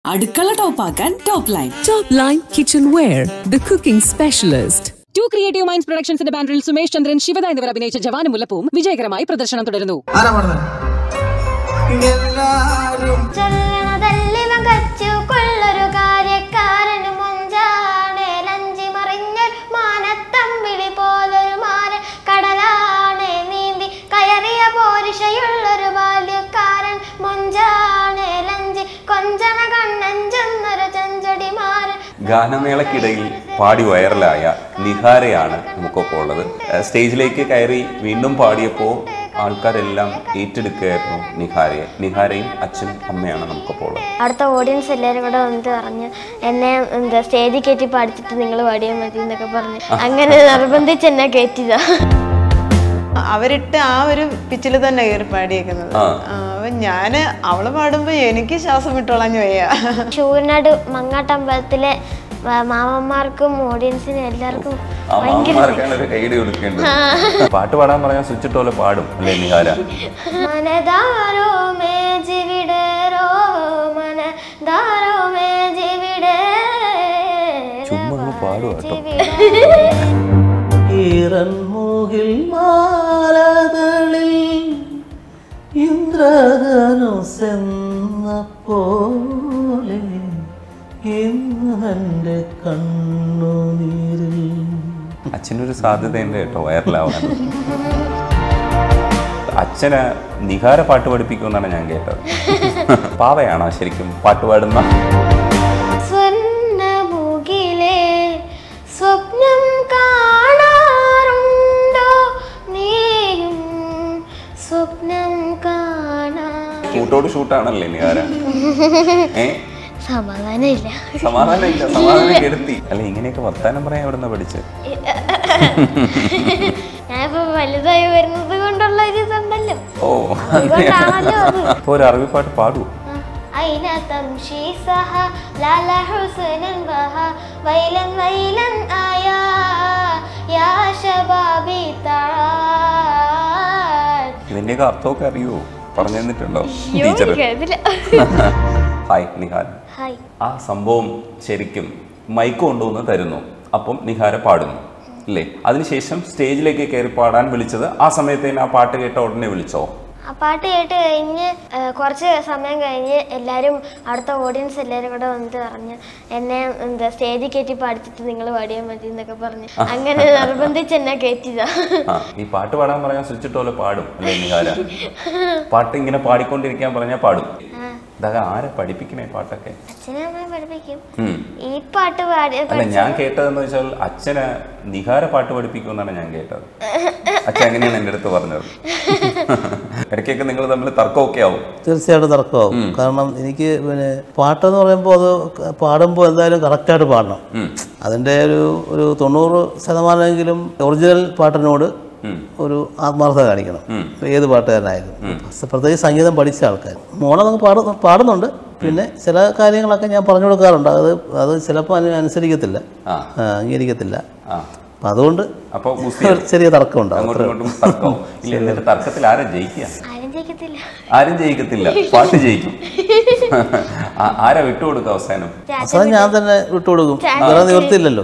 അടുക്കള ടോപ്പാക്കാൻ top line Top Line Kitchenware, the cooking specialist. Two creative minds പ്രൊഡക്ഷൻസിന്റെ ബാനറിൽ സുമേഷ് ചന്ദ്രൻ ശിവദ എന്നിവർ അഭിനയിച്ച ജവാനും മുല്ലപ്പൂവും വിജയകരമായി പ്രദർശനം തുടരുന്നു ആരാ പാടുന്നത് എല്ലാരും ചൊല്ലണതല്ലിവൻ കച്ചു കൊള്ളൊരു കാര്യക്കാരന് മുഞ്ചാണ് ലഞ്ചി മറിഞ്ഞൽ മാനത്തമ്പിളി പോലൊരു മാന കടലാണ് നീന്തി കയറിയ പോരിഷയുള്ളൊരു ബാല്യക്കാരൻ മുഞ്ചാണ് ലഞ്ചി കൊഞ്ചണ കണ്ണഞ്ചെന്നൊരു ചെഞ്ചൊടി മാരൻ ഗാനമേളക്കിടയിൽ പാടി വൈറലായ നിഹാരയാണ് നമുക്കൊപ്പം ഉള്ളത് ഏഹ് സ്റ്റേജിലേക്ക് കയറി വീണ്ടും പാടിയപ്പോൾ ആൾക്കാരെല്ലാം ഏറ്റെടുക്കുകയായിരുന്നു നിഹാരയെ നിഹാരയും അച്ഛനും അമ്മയാണ് നമുക്കൊപ്പം ഉള്ളത് അവിടുത്തെ ഓഡിയൻസ് എല്ലാവരും കൂടെ വന്നിട്ട് പറഞ്ഞു എന്നെ എന്താ സ്റ്റേജിൽ കയറ്റി പഠിച്ചിട്ട് നിങ്ങൾ പാടിയാൽ മതി എന്നൊക്കെ പറഞ്ഞു അങ്ങനെ നിർബന്ധിച്ച് എന്നെ കയറ്റിയതാ അവരിട്ട് ആ ഒരു പിച്ചിൽ തന്നെ കയറി പാടിയേക്കുന്നത് ആ. ആ, അപ്പൊ ഞാന് അവള് പാടുമ്പോ എനിക്ക് ശ്വാസം വിട്ടോളഞ്ഞു വയ്യ ശൂരനാട് മങ്ങാട്ടമ്പലത്തിലെ വ- മാമന്മാർക്കും ഓഡിയൻസിനും എല്ലാവർക്കും ആ ഭയങ്കര മാമാർക്കാണ് ഒരു കൈഡി കൊടുക്കേണ്ടത് പാട്ട് പാടാൻ പറഞ്ഞാൽ സ്വിച്ച് ഇട്ട് പോലെ പാടും അല്ലേ നിഹാര മനതാരോ മേ ജിവിടേരോ മനതാരോ മേ ജിവിടേ ചുമ്മാ അങ്ങ് പാടുവാ കേട്ടോ. ഈറൻമൂകിൽ മാലകളിൽ ഇന്ദ്രധനുസെന്ന പോലെ ഇന്നെൻ്റെ കണ്ണുനീരിൽ അച്ഛനൊരു സാധ്യതയുണ്ട് കേട്ടോ വൈറലാവാൻ അച്ഛന് നിഹാര പാട്ട് പഠിപ്പിക്കുമെന്നാണ് ഞാൻ കേട്ടത് പാവയാണോ ശരിക്കും പാട്ട് പാടുന്ന സ്വർണ്ണമുകിലെ സ്വപ്നം കാണാറുണ്ടോ നീയും സ്വപ്നം കാണാ ഷൂട്ടോട് ഷൂട്ടാണല്ലേ നിഹാര ഏ സമാധാനമില്ല സമാധാനം ഇല്ല സമാധാനം കെടുത്തി അല്ല ഇങ്ങനെയൊക്കെ വർത്താനം പറയാൻ എവിടെ നിന്നാ പഠിച്ചത് ഞാനിപ്പോ വലുതായി വരുന്നത് കൊണ്ടുള്ള ഒരു ഇതുണ്ടല്ലോ ഓ അതുകൊണ്ടാണല്ലോ അത് അപ്പൊ ഒരു അറബി പാട്ട് പാടൂ أين تمشي سها لا لا حسن بها ويلا ويلا آيا يا شبابي تعال ഇതിന്റെയൊക്കെ അർത്ഥമൊക്കെ അറിയോ പറഞ്ഞു തന്നിട്ടുണ്ടോ ടീച്ചർ ഹായ് നിഹാര ഹായ് ആ സംഭവം ശരിക്കും മൈക്ക് കൊണ്ടുവന്ന് തരുന്നു അപ്പം നിഹാര പാടുന്നു അല്ലേ അതിനുശേഷം സ്റ്റേജിലേക്ക് കയറി പാടാൻ വിളിച്ചത് ആ സമയത്തേന് ആ പാട്ട് കേട്ട ഉടനെ വിളിച്ചോ ആ പാട്ട് കേട്ട് കഴിഞ്ഞ് ആ, കുറച്ച് സമയം കഴിഞ്ഞ് എല്ലാവരും അവിടുത്തെ ഓഡിയൻസ് എല്ലാവരും കൂടെ വന്നിട്ട് പറഞ്ഞു എന്നെ എന്താ സ്റ്റേജിൽ കയറ്റി പഠിച്ചിട്ട് നിങ്ങൾ പാടിയാൽ മതി എന്നൊക്കെ പറഞ്ഞു അങ്ങനെ നിർബന്ധിച്ച് എന്നെ കയറ്റിയതാ ആ ഈ പാട്ട് പാടാൻ പറഞ്ഞാൽ സ്വിച്ച് ഇട്ട് പോലെ പാടും അല്ലേ നിഹാര പാട്ട് ഇങ്ങനെ പാടിക്കൊണ്ടിരിക്കാൻ പറഞ്ഞാൽ പാടും ഇതൊക്കെ ആരെ പഠിപ്പിക്കണേ പാട്ടൊക്കെ അച്ഛനെ അമ്മയെ പഠിപ്പിക്കും ഉം. ഈ പാട്ട് പാടി അല്ല ഞാൻ കേട്ടതെന്ന് വെച്ചാൽ അച്ഛന് നിഹാര പാട്ട് പഠിപ്പിക്കുമെന്നാണ് ഞാൻ കേട്ടത് അച്ഛൻ എങ്ങനെയാണ് എൻ്റെ അടുത്ത് പറഞ്ഞത് ഇടയ്ക്കൊക്കെ നിങ്ങൾ തമ്മിൽ തർക്കമൊക്കെ ആവും തീർച്ചയായിട്ടും തർക്കമാവും കാരണം എനിക്ക് പിന്നെ പാട്ടെന്ന് പറയുമ്പോൾ അത് ക- പാടുമ്പോൾ എന്തായാലും കറക്റ്റായിട്ട് പാടണം അതിൻ്റെ ഒരു ഒരു തൊണ്ണൂറ് ശതമാനമെങ്കിലും ഒറിജിനൽ പാട്ടിനോട് ഒരു ആത്മാർത്ഥത കാണിക്കണം ഏത് പാട്ടുകാരനായാലും പ്രത്യേകിച്ച് സംഗീതം പഠിച്ച ആൾക്കാർ മോളെ നമുക്ക് പാട പാടുന്നുണ്ട് പിന്നെ ചില കാര്യങ്ങളൊക്കെ ഞാൻ പറഞ്ഞു കൊടുക്കാറുണ്ട് അത് അത് ചിലപ്പോൾ അതിന് അനുസരിക്കത്തില്ല ആ. ആ, അംഗീകരിക്കത്തില്ല ആ അപ്പം അതുകൊണ്ട് അപ്പോൾ ഗുസ്തി ഒരു ചെറിയ തർക്കമുണ്ടാവും അങ്ങോട്ടും ഇങ്ങോട്ടും തർക്കവും ഇല്ല എന്നിട്ട് തർക്കത്തിൽ ആരാ ജയിക്കുക ആരും ജയിക്കത്തില്ല ആരും ജയിക്കത്തില്ല പാട്ട് ജയിക്കും ആ- ആരാ വിട്ടുകൊടുക്കുക അവസാനം അവസാനം ഞാൻ തന്നെ വിട്ടുകൊടുക്കും വേറെ നിവൃത്തിയില്ലല്ലോ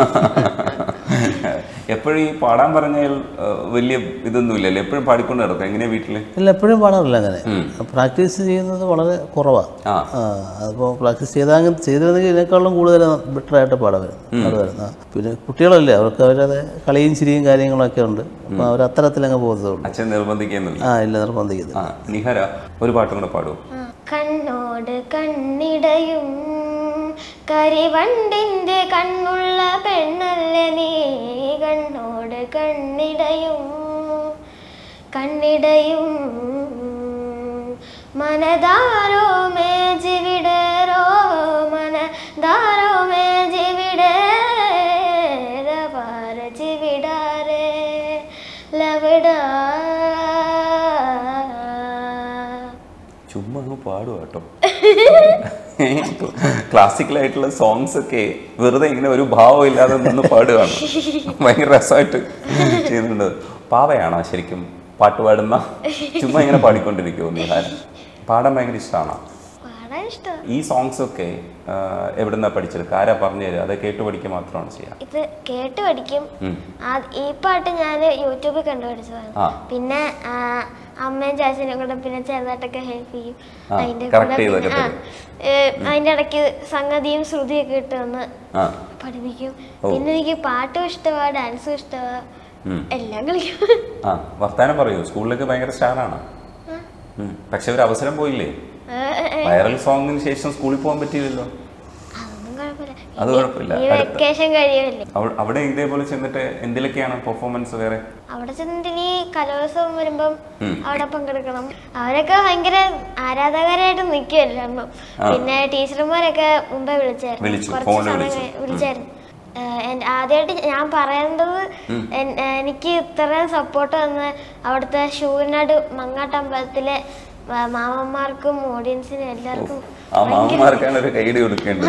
എപ്പോഴും ഈ പാടാൻ പറഞ്ഞാൽ ആ, വലിയ ഇതൊന്നും ഇല്ലല്ലോ എപ്പോഴും പാടിക്കൊണ്ട് നടക്കും എങ്ങനെയാ വീട്ടില് ഇല്ല എപ്പോഴും പാടാറില്ല അങ്ങനെ പ്രാക്ടീസ് ചെയ്യുന്നത് വളരെ കുറവാണ് ആ. അതിപ്പോൾ പ്രാക്ടീസ് ചെയ്താൽ ചെയ്തിരുന്നെങ്കിൽ ഇതിനേക്കാളും കൂടുതൽ ബെറ്ററായിട്ട് പാടുമായിരുന്നു പാടുമായിരുന്നു ആ. പിന്നെ കുട്ടികളല്ലേ അവർക്ക് അവരത് കളിയും ചിരിയും കാര്യങ്ങളൊക്കെ ഉണ്ട് അപ്പോൾ അവർ അത്തരത്തിലങ്ങ് പോകുന്നതേ ഉള്ളൂ അച്ഛൻ നിർബന്ധിക്കുന്നില്ല ആ ഇല്ല നിർബന്ധിക്കുന്നത് ആ നിഹര ഒരു പാട്ടും കൂടെ പാടുമോ കണ്ണോട് കണ്ണിടയും കരിവണ്ടിന്റെ കണ്ണുള്ള പെണ്ണല്ലേ നീ കണ്ണോട് കണ്ണിടയും കണ്ണിടയും മനതാരോ മേ ജിവിടേരോ മനതാരോ മേ ജിവിടേ രവാര ജിവിടാരേ ലവിടാ ചുമ്മാ അങ്ങ് പാടുക കേട്ടോ ക്ലാസിക്കൽ ആയിട്ടുള്ള സോങ്സ് ഒക്കെ വെറുതെ ഇങ്ങനെ ഒരു ഭാവം ഇല്ലാതെ നിന്ന് പാടുകയാണ് ഭയങ്കര രസമായിട്ട് ചെയ്യുന്നുണ്ട് പാവയാണോ ശരിക്കും പാട്ട് പാടുന്ന ചുമ്മാ ഇങ്ങനെ പാടിക്കൊണ്ടിരിക്കുമോ നിഹാരം പാടാൻ ഭയങ്കര ഇഷ്ടമാണോ പാടാൻ ഇഷ്ടമാണ് ഈ സോങ്സ് ഒക്കെ എവിടുന്നാ പഠിച്ചെടുക്കുക ആരാ പറഞ്ഞു തരിക അത് കേട്ട് പഠിക്കുക മാത്രമാണ് ചെയ്യുക ഇത് കേട്ട് പഠിക്കും ഉം. ആ- ഈ പാട്ട് ഞാൻ യൂട്യൂബിൽ കണ്ടു പഠിച്ചതാണ് ആ. പിന്നെ ആ, അമ്മയും ചാച്ചനും കൂടെ പിന്നെ ചെറുതായിട്ടൊക്കെ ഹെൽപ്പ് ചെയ്യും ആ, അതിന്റെ correct കൂടെ ചെയ്തൊക്കെ പിന്നെ- ആ, തരും. ഏ, അതിന്റെ ഇടയ്ക്ക് സംഗതിയും ശ്രുതിയൊക്കെ ഇട്ട് വന്ന് ആ പഠിപ്പിക്കും ഓ. പിന്നെ എനിക്ക് പാട്ടും ഇഷ്ടമാ ഡാൻസും ഇഷ്ടമാ ഉം. എല്ലാം കളിക്കും ആ വർത്താനം പറയൂ സ്കൂളിലേക്ക് ഭയങ്കര സ്റ്റാറാണ് പക്ഷെ ഒരു അവസരം പോയില്ലേ ഏ, ഏ, ഏ, വൈറൽ സോങ്ങിന് ശേഷം സ്കൂളിൽ പോകാൻ പറ്റിയില്ലല്ലോ അതൊന്നും കുഴപ്പമില്ല അത് കുഴപ്പമില്ല ഈ അടുത്ത വെക്കേഷൻ കഴിയുമല്ലേ അവ- അവിടെ ഇതേപോലെ ചെന്നിട്ട് എന്തിലൊക്കെയാണ് പെർഫോമൻസ് വേറെ അവിടെ ചെന്നിട്ട് ഇനി കലോത്സവം വരുമ്പം ഉം. അവിടെ പങ്കെടുക്കണം അവരൊക്കെ ഭയങ്കര ആരാധകരായിട്ട് നിൽക്കുമല്ലോ അമ്മ ആ. പിന്നെ ടീച്ചർമാരൊക്കെ മുമ്പേ വിളിച്ചായിരുന്നു വിളിച്ചു, കുറച്ച് ഫോണിൽ സമയം വിളിച്ചു. കഴി- വിളിച്ചായിരുന്നു ആദ്യമായിട്ട് ഞാൻ പറയേണ്ടത് എൻ- ഏ, എനിക്ക് ഇത്രയും സപ്പോർട്ട് തന്ന അവിടുത്തെ ശൂരനാട് മങ്ങാട്ടമ്പലത്തിലെ ആ, മാമന്മാർക്കും ഓഡിയൻസിനും എല്ലാവർക്കും ആ മാമന്മാർക്കാണ് ഒരു കൈഡി കൊടുക്കേണ്ടത്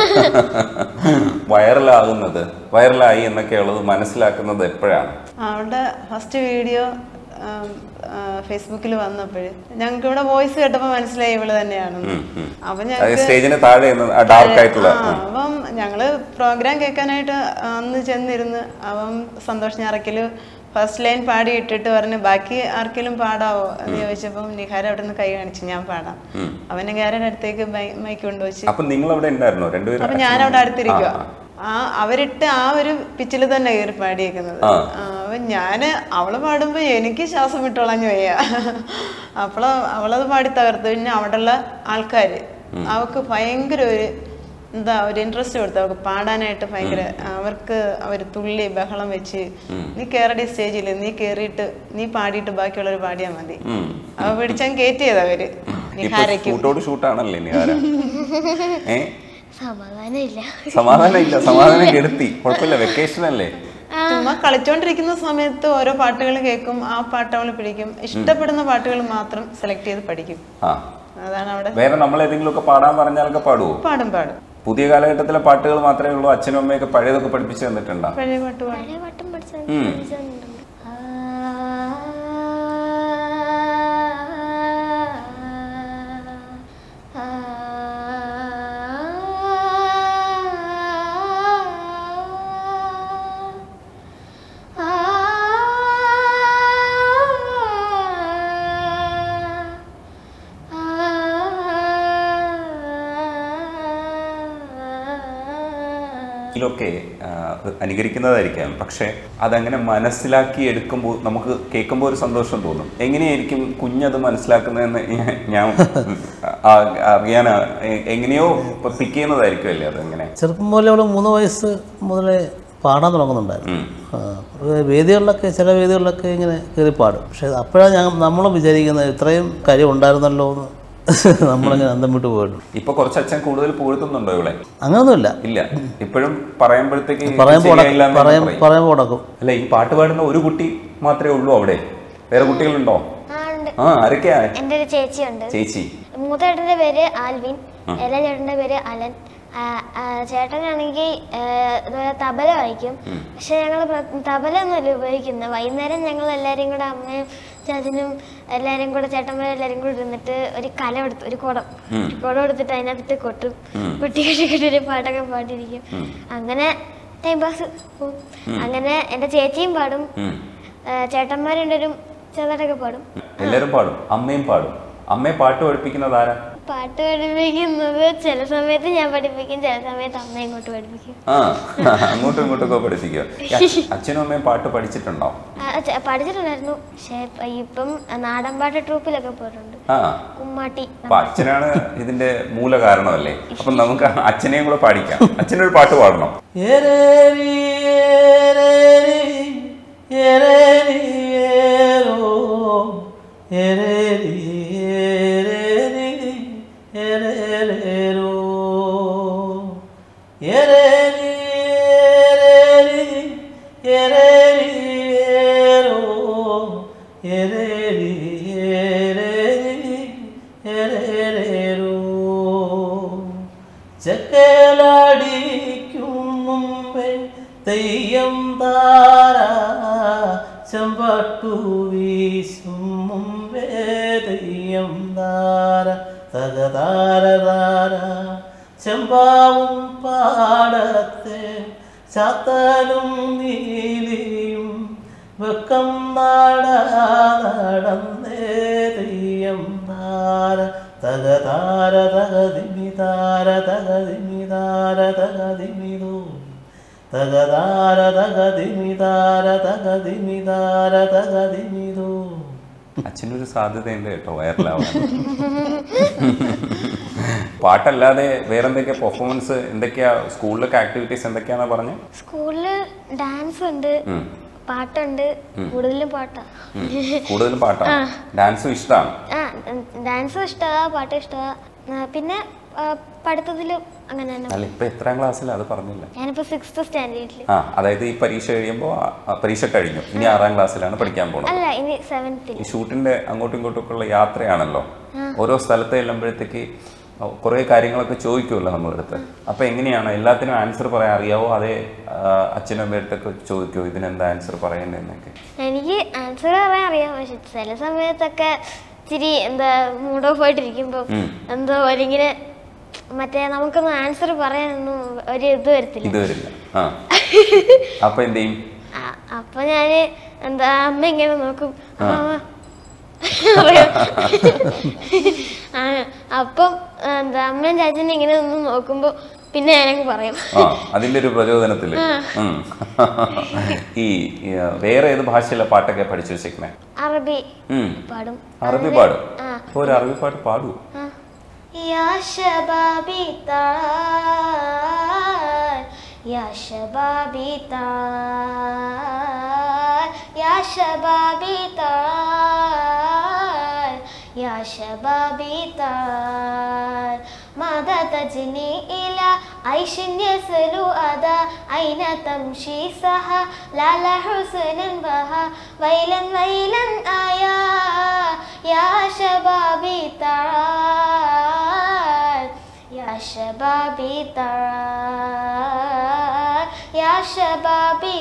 വൈറലാകുന്നത് വൈറലായി എന്നൊക്കെയുള്ളത് മനസ്സിലാക്കുന്നത് എപ്പോഴാണ് അവളുടെ ഫസ്റ്റ് വീഡിയോ ഫേസ്ബുക്കിൽ വന്നപ്പോൾ ഞങ്ങൾക്ക് ഇവിടെ വോയിസ് കേട്ടപ്പോൾ മനസ്സിലായി ഇവള് തന്നെയാണെന്ന് അപ്പൊ അത് ഞങ്ങൾക്ക് സ്റ്റേജിന് താഴെ ഡാർക്ക് ആയിട്ടുള്ള ആ, അപ്പം ഞങ്ങള് പ്രോഗ്രാം കേൾക്കാനായിട്ട് അന്ന് ചെന്നിരുന്ന് അവൻ സന്തോഷ് ഞാറക്കല് ഫസ്റ്റ് ലൈൻ പാടി ഇട്ടിട്ട് പറഞ്ഞു ബാക്കി ആർക്കെങ്കിലും പാടാവോ എന്ന് ചോദിച്ചപ്പം നിഹാര അവിടെ നിന്ന് കൈ കാണിച്ചു ഞാൻ പാടാം അവൻ നിഹാരയുടെ അടുത്തേക്ക് മൈക്ക് കൊണ്ടുവച്ച് അപ്പൊ നിങ്ങൾ അവിടെ ഉണ്ടായിരുന്നോ രണ്ടുപേരും അപ്പൊ ഞാൻ അവിടെ അടുത്തിരിക്കുക ആ, ആ അവരിട്ട് ആ ഒരു പിച്ചിൽ തന്നെ കയറി പാടിയേക്കുന്നത് ആ. ആ, അപ്പൊ ഞാന് അവള് പാടുമ്പോ എനിക്ക് ശ്വാസം വിട്ടോളഞ്ഞു വയ്യ അപ്പോൾ അവളത് പാടി തകർത്തു പിന്നെ അവിടെയുള്ള ആൾക്കാര് അവക്ക് ഭയങ്കര ഒരു എന്താ ഒരു ഇൻട്രസ്റ്റ് കൊടുത്തു അവർക്ക് പാടാനായിട്ട് ഭയങ്കര അവർക്ക് അവർ തുള്ളി ബഹളം വെച്ച് നീ കേറടി സ്റ്റേജിൽ നീ കേറിയിട്ട് നീ പാടിയിട്ട് ബാക്കിയുള്ളവർ പാടിയാൽ മതി ഉം. അവ പിടിച്ചാൽ കയറ്റിയത് അവര് ഇപ്പൊ നിഹാരയ്ക്കും ഷൂട്ടോട് ഷൂട്ടാണല്ലേ നിഹാര ഏ സമാധാനമില്ല സമാധാനം ഇല്ല സമാധാനം കെടുത്തി കുഴപ്പമില്ല വെക്കേഷൻ അല്ലേ ചുമ്മാ കളിച്ചോണ്ടിരിക്കുന്ന സമയത്ത് ഓരോ പാട്ടുകൾ കേൾക്കും ആ പാട്ട് അവൾ പിടിക്കും ഇഷ്ടപ്പെടുന്ന പാട്ടുകൾ മാത്രം സെലക്ട് ചെയ്ത് പഠിക്കും ആ അതാണ് അവിടെ വേറെ നമ്മൾ ഏതെങ്കിലും ഒക്കെ പാടാൻ പറഞ്ഞാലൊക്കെ പാടുവോ പാടും പാടും പുതിയ കാലഘട്ടത്തിലെ പാട്ടുകൾ മാത്രമേ ഉള്ളൂ അച്ഛനും അമ്മയൊക്കെ പഴയതൊക്കെ പഠിപ്പിച്ചു തന്നിട്ടുണ്ടോ പഴയ പാട്ട് പാടും പഴയ പാട്ടും പഠിച്ചു ഉം. പഠിച്ചു തന്നിട്ടുണ്ട്. ആ, ആ, ഇതിലൊക്കെ ആ, അനുകരിക്കുന്നതായിരിക്കാം പക്ഷെ അതങ്ങനെ മനസ്സിലാക്കി എടുക്കുമ്പോൾ നമുക്ക് കേൾക്കുമ്പോൾ ഒരു സന്തോഷം തോന്നും എങ്ങനെയായിരിക്കും കുഞ്ഞത് മനസ്സിലാക്കുന്നതെന്ന് ഞാൻ- ഞാൻ ആ, അറിയാനാ എ- എങ്ങനെയോ പിക്ക് ചെയ്യുന്നതായിരിക്കുമല്ലേ അതെങ്ങനെ ചെറുപ്പം മുതലേ അവൾ മൂന്ന് വയസ്സ് മുതലേ പാടാൻ തുടങ്ങുന്നുണ്ടായിരുന്നു ഉം. ആ, വേദികളിലൊക്കെ ചില വേദികളിലൊക്കെ ഇങ്ങനെ കയറി പാടും പക്ഷെ അപ്പോഴാണ് ഞാൻ നമ്മളും വിചാരിക്കുന്നത് ഇത്രയും കഴിവുണ്ടായിരുന്നല്ലോ എന്ന് നമ്മളിങ്ങനെ അന്തം വിട്ട് പോയിട്ടുണ്ട് ഇപ്പൊ കുറച്ച് അച്ഛൻ കൂടുതൽ പുകഴ്ത്തുന്നുണ്ടോ ഇവിടെ അങ്ങനൊന്നുമില്ല ഇല്ല ഇപ്പോഴും പറയുമ്പോഴത്തേക്ക് ഇത് പറയുമ്പോൾ ശരിയായില്ല എന്ന് പറയും പറയും. പറയുമ്പോൾ ഉടക്കും അല്ല ഈ പാട്ട് പാടുന്ന ഒരു കുട്ടി മാത്രമേ ഉള്ളൂ അവിടെ വേറെ കുട്ടികളുണ്ടോ ആ, ഉണ്ട്. ആ ആരൊക്കെയാ എൻ്റെ ഒരു ചേച്ചിയുണ്ട് ചേച്ചി മൂത്ത ചേട്ടൻ്റെ പേര് ആൽവിൻ ഇളയ ചേട്ടൻ്റെ പേര് അലൻ ആ, ആ, ചേട്ടനാണെങ്കിൽ ഇതുപോലെ തബല വായിക്കും പക്ഷെ ഞങ്ങൾ തബല ഒന്നുമല്ല ഉപയോഗിക്കുന്നത് വൈകുന്നേരം ഞങ്ങൾ എല്ലാവരും കൂടെ അമ്മയും ചാച്ചനും എല്ലാവരും കൂടെ ചേട്ടന്മാരും എല്ലാവരും കൂടെ ഇരുന്നിട്ട് ഒരു കല എടുത്ത് ഒരു കുടം ഒരു കുടം എടുത്തിട്ട് അതിനകത്തിട്ട് കൊട്ടും കൊട്ടി കൊട്ടി കൊട്ടി ഒരു പാട്ടൊക്കെ പാടിയിരിക്കും അങ്ങനെ ടൈം പാസ് പോവും അങ്ങനെ എൻ്റെ ചേച്ചിയും പാടും ഉം. ചേട്ടന്മാരുണ്ടൊരു ചെറുതായിട്ടൊക്കെ പാടും എല്ലാരും പാടും അമ്മയും പാടും അമ്മയെ പാട്ട് പഠിപ്പിക്കുന്നത് ആരാ പാട്ട് പഠിപ്പിക്കുന്നത് ചില സമയത്ത് ഞാൻ പഠിപ്പിക്കും ചില സമയത്ത് അമ്മ ഇങ്ങോട്ട് പഠിപ്പിക്കും ആ അങ്ങോട്ടും ഇങ്ങോട്ടൊക്കെ പഠിപ്പിക്കുക ഈ അച്ഛ- അച്ഛനും അമ്മയും പാട്ട് പഠിച്ചിട്ടുണ്ടോ ആ, ചെ- പഠിച്ചിട്ടുണ്ടായിരുന്നു പക്ഷേ ഇപ്പ- ഇപ്പം നാടൻപാട്ട് ട്രൂപ്പിലൊക്കെ പോയിട്ടുണ്ട് ആ കുമ്മാട്ടി അപ്പൊ അച്ഛനാണ് ഇതിന്റെ മൂല കാരണമല്ലേ അപ്പൊ നമുക്ക് അച്ഛനെയും കൂടെ പാടിക്കാം അച്ഛനൊരു പാട്ട് പാടണം എരേരി, എരേരി, എരേരി, ഏരോ. എരേരി, എരേരി, എരേരേരോ. എരേരി, എരേരി, എരേരി, ഏരോ. എരേരി, എരേരി, എരേരേരോ. ചക്കലാടിക്കും മുമ്പേ തെയ്യം താര ചെമ്പട്ടു വീശും മുമ്പേ തെയ്യം താര തകതാരതാര ചെമ്പാവും പാടത്തെ ചാത്തനും നീലിയും വെക്കം നാട നടന്നേ തെയ്യം താര തകതാര തകതിമിതാര തകതിമിതാര തകതിമിതോ തകതാര തകതിമിതാര തകതിമിതാര തകതിമിതോ അച്ഛനൊരു സാധ്യതയുണ്ട് കേട്ടോ വൈറലാവാൻ പാട്ടല്ലാതെ വേറെന്തൊക്കെയാ പെർഫോമൻസ് എന്തൊക്കെയാ സ്കൂളിലൊക്കെ ആക്ടിവിറ്റീസ് എന്തൊക്കെയാണെന്നാ പറഞ്ഞത് സ്കൂളില് ഡാൻസ് ഉണ്ട് ഉം. പാട്ടുണ്ട് കൂടുതലും പാട്ടാ കൂടുതലും പാട്ടാണ് ഡാൻസും ഇഷ്ടമാണ് ആ ഡാൻസും ഇഷ്ടമാ പാട്ടും ഇഷ്ടമാ ആ, പിന്നെ ആ, പഠിത്തത്തിലും അങ്ങനെ തന്നെ അല്ല ഇപ്പൊ എത്രാം ക്ലാസ്സിലാണ് അത് പറഞ്ഞില്ല ഞാനിപ്പോ സിക്സ്ത് സ്റ്റാൻഡേർഡിൽ ആ അതായത് ഈ പരീക്ഷ കഴിയുമ്പോൾ പരീക്ഷ കഴിഞ്ഞു ഇനി ആറാം ക്ലാസ്സിലാണ് പഠിക്കാൻ പോകുന്നത് അല്ല ഇനി സെവൻത്തിൽ ഈ ഷൂട്ടിന്റെ അങ്ങോട്ടും ഇങ്ങോട്ടും ഒക്കെ ഉള്ള യാത്രയാണല്ലോ ഓരോ സ്ഥലത്ത് ചെല്ലുമ്പോഴത്തേക്ക് കുറേ കാര്യങ്ങളൊക്കെ ചോദിക്കുമല്ലോ നമ്മളടുത്ത് അപ്പൊ എങ്ങനെയാണ് എല്ലാത്തിനും ആൻസർ പറയാൻ അറിയാവോ അതേ ആ, അച്ഛനും അമ്മയടുത്തൊക്കെ ചോദിക്കുമോ ഇതിനെന്താ ആൻസർ പറയേണ്ടതെന്നൊക്കെ എനിക്ക് ആൻസർ പറയാൻ അറിയാം പക്ഷെ ചില സമയത്തൊക്കെ ഇച്ചിരി എന്താ മൂഡ് ഓഫ് ആയിട്ടിരിക്കുമ്പോൾ എന്തോ ഒരിങ്ങനെ മറ്റേ നമുക്കൊന്നും ആൻസർ പറയാനൊന്നും ഒരു ഇത് വരത്തില്ല ഇത് വരില്ല ആ അപ്പൊ എന്ത് ചെയ്യും ആ, അപ്പൊ ഞാന് എന്താ അമ്മ ഇങ്ങനെ നോക്കും അമ്മ, അമ്മ. പറയും. ആ, അപ്പം എന്താ അമ്മയും ചാച്ചനും ഇങ്ങനെ ഒന്ന് നോക്കുമ്പോ പിന്നെ ഞാനങ്ങ് പറയും ആ അതിന്റെ ഒരു പ്രചോദനത്തില് ഉം. ഈ ഈ, വേറെ ഏത് ഭാഷയിലെ പാട്ടൊക്കെ പഠിച്ചു വെച്ചേക്കണേ അറബി ഉം. പാടും അറബി പാടും അപ്പൊ ഒരു അറബി പാട്ട് പാടൂ يا شبابي تعال يا شبابي تعال يا شبابي تعال يا شبابي تعال ماذا تجني إلى عيش يسلو أدا أين تمشي سها لا لا حسن بها ويلا ويلا آيا يا شبابي تعال يا شبابي تعال يا شبابي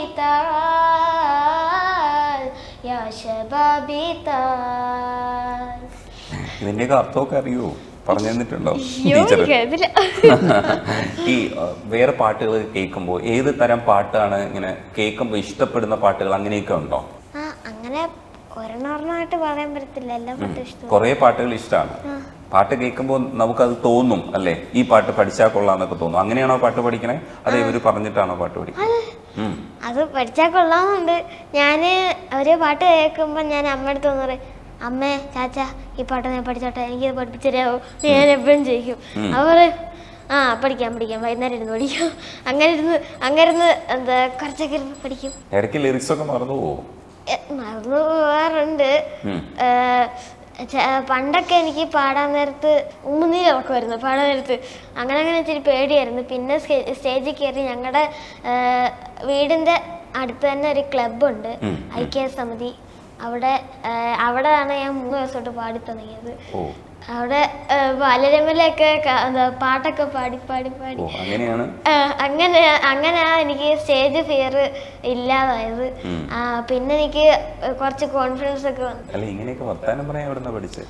تعال يا شبابي تعال ഇതിന്റെയൊക്കെ അർത്ഥമൊക്കെ അറിയോ പറഞ്ഞു തന്നിട്ടുണ്ടോ അയ്യോ, ടീച്ചർ കേട്ടില്ല. ഈ ആ, വേറെ പാട്ടുകൾ കേൾക്കുമ്പോൾ ഏത് തരം പാട്ടാണ് ഇങ്ങനെ കേൾക്കുമ്പോൾ ഇഷ്ടപ്പെടുന്ന പാട്ടുകൾ അങ്ങനെയൊക്കെ ഉണ്ടോ ആ അങ്ങനെ ഒരെണ്ണമായിട്ട് പറയാൻ പറ്റത്തില്ല എല്ലാ പാട്ടും ഇഷ്ടം കുറേ പാട്ടുകൾ ഇഷ്ടമാണ് പാട്ട് കേൾക്കുമ്പോൾ നമുക്കത് തോന്നും അല്ലേ ഈ പാട്ട് പഠിച്ചാൽ കൊള്ളാന്നൊക്കെ തോന്നും അങ്ങനെയാണോ പാട്ട് പഠിക്കണേ അതേ ഇവർ പറഞ്ഞിട്ടാണോ പാട്ട് പഠിക്കുന്നത് ഉം. അത് പഠിച്ചാൽ കൊള്ളാമെന്നുണ്ട് ഞാൻ ഒരു പാട്ട് കേൾക്കുമ്പോൾ ഞാൻ അമ്മയുടെ അടുത്ത് പറയും അമ്മേ ചാച്ച ഈ പാട്ട് ഞാൻ പഠിച്ചോട്ടെ എനിക്കിത് പഠിപ്പിച്ചു തരാമോ എന്ന് ഞാൻ എപ്പോഴും ചോദിക്കും അവർ ആ പഠിക്കാം പഠിക്കാം വൈകുന്നേരം ഇരുന്ന് പഠിക്കും അങ്ങനെ ഇരുന്ന് അങ്ങനെ ഇരുന്ന് എന്താ കുറച്ചൊക്കെ ഇരുന്ന് പഠിക്കും ഇടയ്ക്ക് ലിറിക്സ് ഒക്കെ മറന്നു പോകും എ, മറന്നു പോവാറുണ്ട് ഏ, ച- പണ്ടൊക്കെ എനിക്ക് പാടാൻ നേരത്ത് ഉമ്മുനീരൊക്കെ വരുന്നു പാടാൻ നേരത്ത് അങ്ങനെ അങ്ങനെ ഇച്ചിരി പേടിയായിരുന്നു പിന്നെ സ്റ്റേ- സ്റ്റേജിൽ കയറി ഞങ്ങളുടെ വീടിൻ്റെ അടുത്ത് തന്നെ ഒരു ക്ലബ്ബുണ്ട് ഐക്യ സമിതി അവിടെ ഏ, അവിടെയാണ് ഞാൻ മൂന്ന് ദിവസമായിട്ട് പാടി തുടങ്ങിയത് ഓ അവിടെ ഏ, ബാലരമയിലൊക്കെ ക- എന്താ പാട്ടൊക്കെ പാടി പാടി പാടി ഓ അങ്ങനെയാണ് ആ, അങ്ങനെ അങ്ങനെയാ എനിക്ക് സ്റ്റേജ് ഫിയർ ഇല്ലാതായത് ആ, പിന്നെ എനിക്ക് കുറച്ച് കോൺഫിഡൻസ് ഒക്കെ വന്നു അല്ല ഇങ്ങനെയൊക്കെ വർത്താനം പറയാൻ എവിടെ പഠിച്ചത്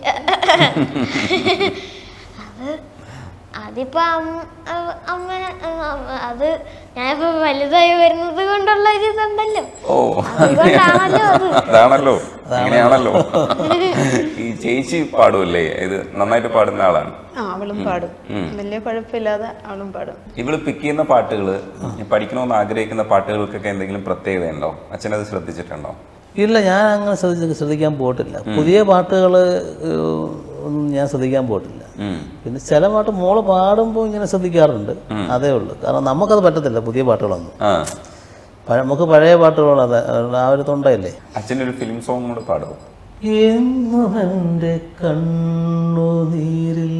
അത് അതിപ്പോ അമ്മ അമ്മ അമ്മ- അത് ഞാനിപ്പോ വലുതായി വരുന്നത് കൊണ്ടുള്ള ഒരു ഇതുണ്ടല്ലോ ഓ അതുകൊണ്ടാണല്ലോ അത് അതാണല്ലോ അങ്ങനെയാണല്ലോ ഈ ചേച്ചി പാടുമല്ലേ ഇത് നന്നായിട്ട് പാടുന്ന ആളാണ് ആ അവളും പാടും വലിയ കുഴപ്പമില്ലാതെ അവളും പാടും ഇവള് പിക്ക് ചെയ്യുന്ന പാട്ടുകൾ പഠിക്കണമെന്ന് ആഗ്രഹിക്കുന്ന പാട്ടുകൾക്കൊക്കെ എന്തെങ്കിലും പ്രത്യേകത ഉണ്ടോ അച്ഛനത് ശ്രദ്ധിച്ചിട്ടുണ്ടോ ഇല്ല ഞാൻ അങ്ങനെ ശ്രദ്ധിച്ച് ശ്രദ്ധിക്കാൻ പോയിട്ടില്ല പുതിയ പാട്ടുകൾ ഒന്നും ഞാൻ ശ്രദ്ധിക്കാൻ പോയിട്ടില്ല ഉം. പിന്നെ ചില പാട്ട് മോള് പാടുമ്പോൾ ഇങ്ങനെ ശ്രദ്ധിക്കാറുണ്ട് അതേ ഉള്ളൂ കാരണം നമുക്കത് പറ്റത്തില്ല പുതിയ പാട്ടുകളൊന്നും ആ പഴ- നമുക്ക് പഴയ പാട്ടുകൾ അത് ആ ഒരു തൊണ്ടയല്ലേ അച്ഛൻ്റെ ഒരു ഫിലിം സോങ് കൂടെ പാടുമോ എന്നും എൻ്റെ കണ്ണുനീരിൽ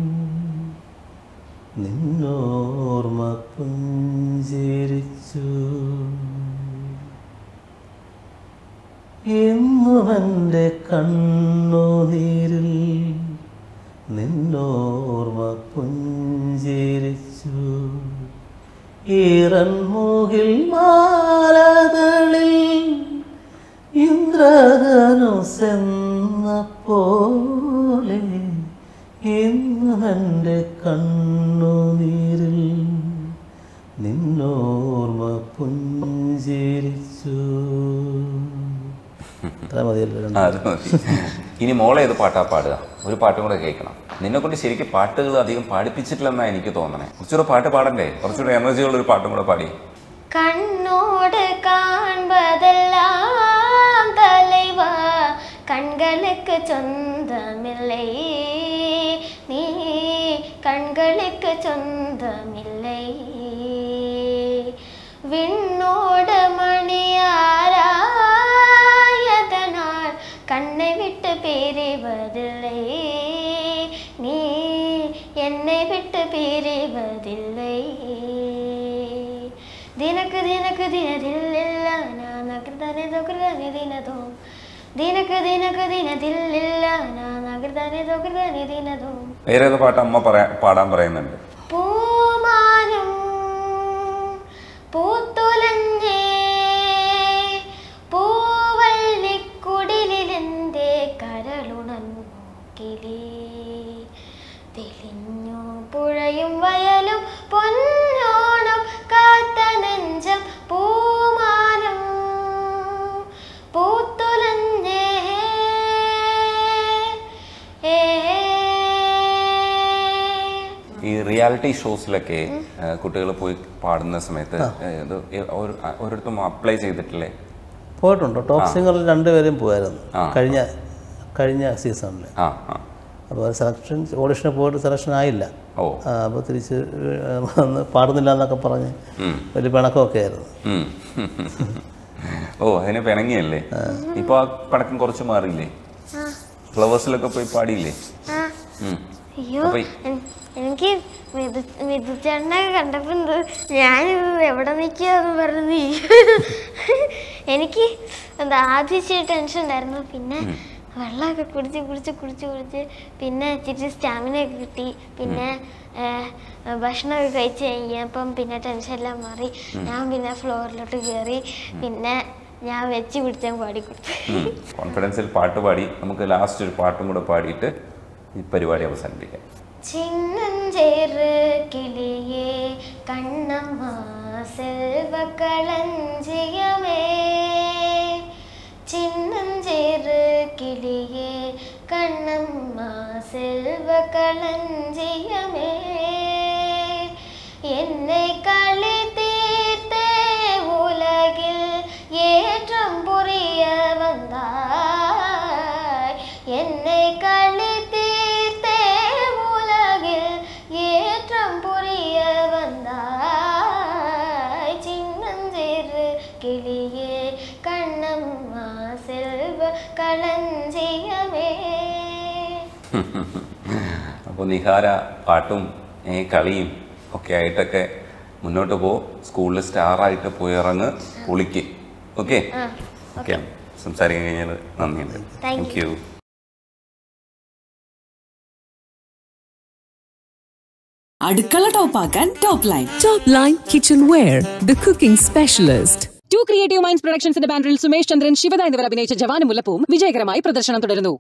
നിന്നോർമ്മ പുഞ്ചിരിച്ചു എന്നും എൻ്റെ കണ്ണുനീരിൽ നിന്നോർമ്മ പുഞ്ചിരിച്ചു ഈറൻമുകിൽ മാലകളിൽ ഇന്ദ്രധനുസെന്ന പോലെ ഇന്നെൻ്റെ കണ്ണുനീരിൽ നിന്നോർമ്മ പുഞ്ചിരിച്ചു അത്ര മതിയല്ലോ രണ്ട് ആ, അത് മതി ഇനി മോളെ ഏത് പാട്ടാ പാടുക ഒരു പാട്ടും കൂടെ കേൾക്കണം നിന്നെ കൊണ്ട് ശരിക്കും പാട്ടുകൾ അധികം പാടിപ്പിച്ചിട്ടില്ലെന്നാ എനിക്ക് തോന്നണേ കുറച്ചുകൂടെ പാട്ട് പാടണ്ടേ കുറച്ചുകൂടെ എനർജിയുള്ള ഒരു പാട്ടും കൂടെ പാടി கண்ணோடு காண்பதெல்லாம் தலைவா கண்களுக்கு சொந்தமில்லை நீ கண்களுக்கு சொந்தமில்லை விண்ணோடு மணியாராயதனால் கண்ணை விட்டு பிரிவதில்லை நீ என்னை விட்டு பிரிவதில்லை ದಿನಕ್ಕೆ ದಿನಕ್ಕೆ ದಿನದಿಲ್ಲ ನಾನಾಗಿರ್ತಾನೆ ದೊಗ್ರದಾನೆ ದಿನದು ದಿನಕ್ಕೆ ದಿನಕ್ಕೆ ದಿನದಿಲ್ಲ ನಾನಾಗಿರ್ತಾನೆ ದೊಗ್ರದಾನೆ ದಿನದು വേറെ ഏത് പാട്ട് അമ്മ പറയാ പാടാൻ പറയുന്നുണ്ട് പൂമാനം പൂത്തുലഞ്ഞേ പൂവല്ലിക്കുടിലിലെന്തേ കരളുണന്നു കിളി തെളിഞ്ഞു പുഴയും വയലും പൊന്നോണം കാത്ത നെഞ്ചം പൂമാനം പൂത്തുലഞ്ഞേ ഈ റിയാലിറ്റി ഷോസിലൊക്കെ കുട്ടികൾ പോയി പാടുന്ന സമയത്ത് ഏ, ഇത് ഒരു- ഒരിടത്തും അപ്ലൈ ചെയ്തിട്ടില്ലേ പോയിട്ടുണ്ട് ടോപ്പ് സിംഗറിൽ രണ്ടുപേരും പോയായിരുന്നു ആ. കഴിഞ്ഞ കഴിഞ്ഞ സീസണിൽ ആ ആ അപ്പോൾ സെലക്ഷൻ ഓഡിഷന് പോയിട്ട് സെലക്ഷൻ ആയില്ല ഓ അപ്പോൾ തിരിച്ച് വന്ന് പാടുന്നില്ല എന്നൊക്കെ പറഞ്ഞ് ഉം. വലിയ പിണക്കമൊക്കെ ആയിരുന്നു ഉം. ഓ അതിനെ പിണങ്ങിയല്ലേ ഇപ്പൊ ആ പടക്കം കുറച്ച് മാറിയില്ലേ ഫ്ലവേഴ്സിലൊക്കെ പോയി പാടിയില്ലേ ഉം. അയ്യോ അപ്പൊ ഈ- എൻ- എനിക്ക് മിതു മിതുച്ചേട്ടനൊക്കെ കണ്ടപ്പോ എന്ത് ഞാനിത് എവിടെ നിൽക്കുകയെന്ന് പറഞ്ഞു എനിക്ക് എന്താ ആദ്യം ഇച്ചിരി ടെൻഷൻ ഉണ്ടായിരുന്നു പിന്നെ വെള്ളമൊക്കെ കുടിച്ച് കുടിച്ച് കുടിച്ച് കുടിച്ച് പിന്നെ ഇച്ചിരി സ്റ്റാമിന ഒക്കെ കിട്ടി പിന്നെ ഏഹ്, ഭക്ഷണമൊക്കെ കഴിച്ച് കഴിഞ്ഞപ്പം പിന്നെ ടെൻഷൻ എല്ലാം മാറി ഞാൻ പിന്നെ ഫ്ലോറിലോട്ട് കയറി പിന്നെ ഞാൻ വെച്ച് പിടിച്ചാൽ പാടി കൊടുത്തു ഉം. കോൺഫിഡൻസിൽ പാട്ട് പാടി നമുക്ക് ലാസ്റ്റ് ഒരു പാട്ടും കൂടെ പാടിയിട്ട് ഈ പരിപാടി അവസാനിപ്പിക്കാം ചിന്നഞ്ചേറ് കിളിയേ കണ്ണമ്മ സെൽവ കളഞ്ചിയമേ ചിന്നഞ്ചേറ് കിളിയേ കണ്ണമ്മ സെൽവ കളഞ്ചിയമേ என்னை களி தீர்த்தே உலகில் ஏற்றம் புரிய வந்தாய் என்னை களி தீர்த்தே உலகில் ஏற்றம் புரிய வந்தாய் சின்னஞ்சிறு கிளியே கண்ணம்மா செல்வ களஞ்சியமே അപ്പോൾ നിഹാര പാട്ടും ഏ, കളിയും ഒക്കെ ആയിട്ടൊക്കെ മുന്നോട്ട് പോ സ്കൂളിൽ സ്റ്റാറായിട്ട് പോയി ഇറങ്ങ് പൊളിക്ക് ഓക്കെ ഓക്കെ സംസാരിക്കാൻ കഴിഞ്ഞാൽ നന്ദിയുണ്ട് Thank താങ്ക് യു അടുക്കള ടോപ്പാക്കാൻ top line Top line kitchenware, the cooking specialist. Two creative minds പ്രൊഡക്ഷൻസിന്റെ ബാനറിൽ സുമേഷ് ചന്ദ്രൻ ശിവദ എന്നിവർ അഭിനയിച്ച ജവാനും മുല്ലപ്പൂവും വിജയകരമായി പ്രദർശനം തുടരുന്നു